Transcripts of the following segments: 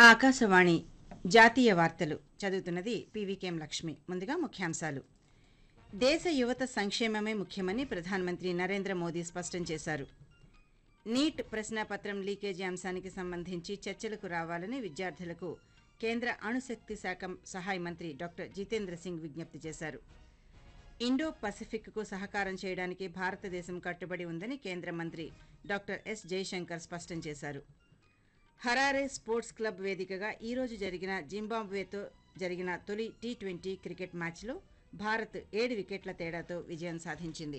ఆకాశవాణి జాతీయ వార్తలు చదువుతున్నది పీవీకేఎం లక్ష్మి ముందుగా ముఖ్యాంశాలు దేశ యువత సంక్షేమమే ముఖ్యమని ప్రధానమంత్రి నరేంద్ర మోదీ స్పష్టం చేశారు నీట్ ప్రశ్నాపత్రం లీకేజీ అంశానికి సంబంధించి చర్చలకు రావాలని విద్యార్థులకు కేంద్ర అణుశక్తి శాఖ సహాయ మంత్రి డాక్టర్ జితేంద్ర సింగ్ విజ్ఞప్తి చేశారు ఇండో పసిఫిక్కు సహకారం చేయడానికి భారతదేశం కట్టుబడి ఉందని కేంద్ర మంత్రి డాక్టర్ ఎస్ జయశంకర్ స్పష్టం చేశారు హరారే స్పోర్ట్స్ క్లబ్ వేదికగా ఈ రోజు జరిగిన జింబాబ్వేతో జరిగిన తొలి టీ ట్వంటీ క్రికెట్ మ్యాచ్లో భారత్ ఏడు వికెట్ల తేడాతో విజయం సాధించింది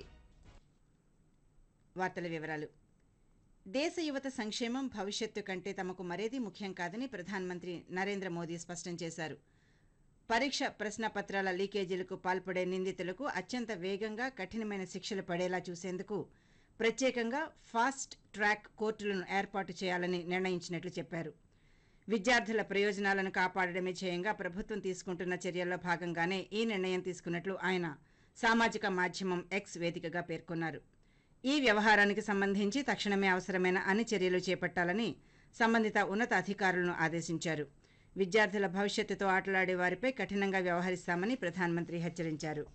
వార్తల వివరాలు దేశ యువత సంక్షేమం భవిష్యత్తు కంటే తమకు మరేదీ ముఖ్యం కాదని ప్రధానమంత్రి నరేంద్ర మోదీ స్పష్టం చేశారు పరీక్ష ప్రశ్నపత్రాల లీకేజీలకు పాల్పడే నిందితులకు అత్యంత వేగంగా కఠినమైన శిక్షలు పడేలా చూసేందుకు ప్రత్యేకంగా ఫాస్ట్ ట్రాక్ కోర్టులను ఏర్పాటు చేయాలని నిర్ణయించినట్లు చెప్పారు విద్యార్థుల ప్రయోజనాలను కాపాడడమే ధ్యేయంగా ప్రభుత్వం తీసుకుంటున్న చర్యల్లో భాగంగానే ఈ నిర్ణయం తీసుకున్నట్లు ఆయన సామాజిక మాధ్యమం ఎక్స్ వేదికగా పేర్కొన్నారు ఈ వ్యవహారానికి సంబంధించి తక్షణమే అవసరమైన అన్ని చర్యలు చేపట్టాలని సంబంధిత ఉన్నతాధికారులను ఆదేశించారు విద్యార్థుల భవిష్యత్తుతో ఆటలాడే వారిపై కఠినంగా వ్యవహరిస్తామని ప్రధానమంత్రి హెచ్చరించారు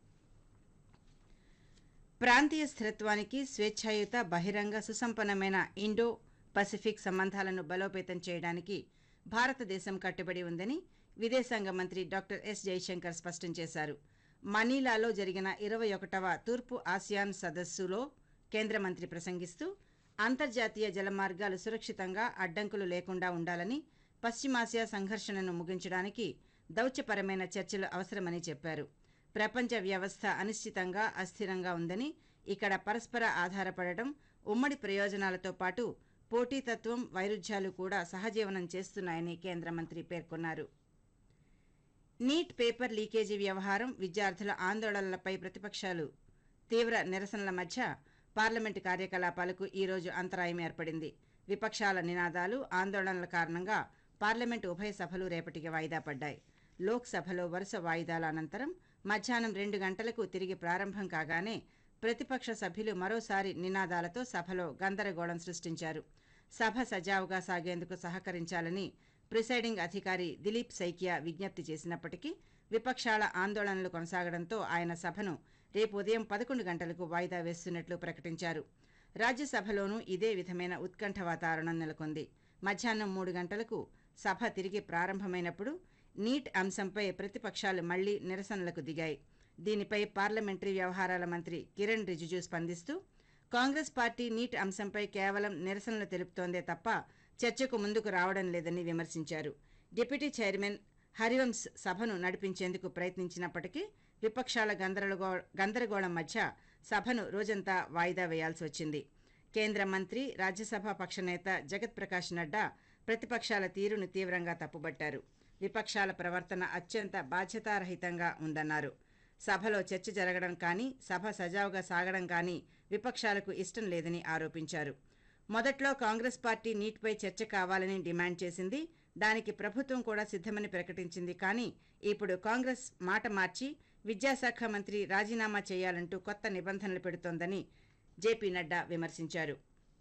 ప్రాంతీయ స్థిరత్వానికి స్వేచ్ఛాయుత బహిరంగ సుసంపన్నమైన ఇండో పసిఫిక్ సంబంధాలను బలోపేతం చేయడానికి భారతదేశం కట్టుబడి ఉందని విదేశాంగ మంత్రి డాక్టర్ ఎస్ జైశంకర్ స్పష్టం చేశారు మనీలాలో జరిగిన ఇరవై ఒకటవ తూర్పు ఆసియాన్ సదస్సులో కేంద్ర మంత్రి ప్రసంగిస్తూ అంతర్జాతీయ జలమార్గాలు సురక్షితంగా అడ్డంకులు లేకుండా ఉండాలని పశ్చిమాసియా సంఘర్షణను ముగించడానికి దౌత్యపరమైన చర్చలు అవసరమని చెప్పారు ప్రపంచ వ్యవస్థ అనిశ్చితంగా అస్థిరంగా ఉందని ఇక్కడ పరస్పర ఆధారపడటం ఉమ్మడి ప్రయోజనాలతో పాటు పోటీతత్వం వైరుధ్యాలు కూడా సహజీవనం చేస్తున్నాయని కేంద్ర మంత్రి పేర్కొన్నారు నీట్ పేపర్ లీకేజీ వ్యవహారం విద్యార్థుల ఆందోళనలపై ప్రతిపక్షాలు తీవ్ర నిరసనల మధ్య పార్లమెంటు కార్యకలాపాలకు ఈ రోజు అంతరాయం ఏర్పడింది విపక్షాల నినాదాలు ఆందోళనల కారణంగా పార్లమెంటు ఉభయ సభలు రేపటికి వాయిదా పడ్డాయి లోక్సభలో వరుస వాయిదాల అనంతరం మధ్యాహ్నం రెండు గంటలకు తిరిగి ప్రారంభం కాగానే ప్రతిపక్ష సభ్యులు మరోసారి నినాదాలతో సభలో గందరగోళం సృష్టించారు సభ సజావుగా సాగేందుకు సహకరించాలని ప్రిసైడింగ్ అధికారి దిలీప్ సైకియా విజ్ఞప్తి చేసినప్పటికీ విపక్షాల ఆందోళనలు కొనసాగడంతో ఆయన సభను రేపు ఉదయం పదకొండు గంటలకు వాయిదా వేస్తున్నట్లు ప్రకటించారు రాజ్యసభలోనూ ఇదే విధమైన ఉత్కంఠ వాతావరణం నెలకొంది మధ్యాహ్నం మూడు గంటలకు సభ తిరిగి ప్రారంభమైనప్పుడు నీట్ అంశంపై ప్రతిపక్షాలు మళ్లీ నిరసనలకు దిగాయి దీనిపై పార్లమెంటరీ వ్యవహారాల మంత్రి కిరణ్ రిజిజు స్పందిస్తూ కాంగ్రెస్ పార్టీ నీట్ అంశంపై కేవలం నిరసనలు తెలుపుతోందే తప్ప చర్చకు ముందుకు రావడం లేదని విమర్శించారు డిప్యూటీ చైర్మన్ హరివంశ్ సభను నడిపించేందుకు ప్రయత్నించినప్పటికీ విపక్షాల గందరగో గందరగోళం మధ్య సభను రోజంతా వాయిదా వేయాల్సి వచ్చింది కేంద్ర మంత్రి రాజ్యసభ పక్షనేత జగత్ ప్రకాష్ నడ్డా ప్రతిపక్షాల తీరును తీవ్రంగా తప్పుబట్టారు విపక్షాల ప్రవర్తన అత్యంత బాధ్యతారహితంగా ఉందన్నారు సభలో చర్చ జరగడం కానీ సభ సజావుగా సాగడం కానీ విపక్షాలకు ఇష్టం లేదని ఆరోపించారు మొదట్లో కాంగ్రెస్ పార్టీ నీట్పై చర్చ కావాలని డిమాండ్ చేసింది దానికి ప్రభుత్వం కూడా సిద్ధమని ప్రకటించింది కానీ ఇప్పుడు కాంగ్రెస్ మాట మార్చి విద్యాశాఖ మంత్రి రాజీనామా చేయాలంటూ కొత్త నిబంధనలు పెడుతోందని జేపీ నడ్డా విమర్శించారు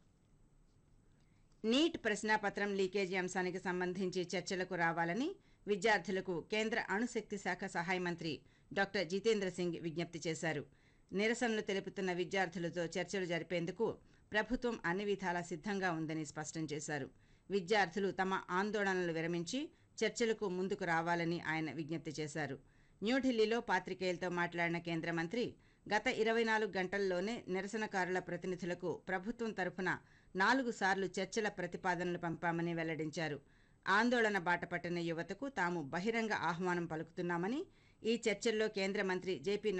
నీట్ ప్రశ్నాపత్రం లీకేజీ అంశానికి సంబంధించి చర్చలకు రావాలని విద్యార్థులకు కేంద్ర అణుశక్తి శాఖ సహాయ మంత్రి డాక్టర్ జితేంద్ర సింగ్ విజ్ఞప్తి చేశారు నిరసనలు తెలుపుతున్న విద్యార్థులతో చర్చలు జరిపేందుకు ప్రభుత్వం అన్ని విధాలా సిద్ధంగా ఉందని స్పష్టం చేశారు విద్యార్థులు తమ ఆందోళనలు విరమించి చర్చలకు ముందుకు రావాలని ఆయన విజ్ఞప్తి చేశారు న్యూఢిల్లీలో పాత్రికేయులతో మాట్లాడిన కేంద్ర మంత్రి గత ఇరవై నాలుగు గంటల్లోనే నిరసనకారుల ప్రతినిధులకు ప్రభుత్వం తరఫున నాలుగు సార్లు చర్చల ప్రతిపాదనలు పంపామని వెల్లడించారు ఆందోళన బాటపట్టిన యువతకు తాము బహిరంగ ఆహ్వానం పలుకుతున్నామని ఈ చర్చల్లో కేంద్ర మంత్రి జేపీ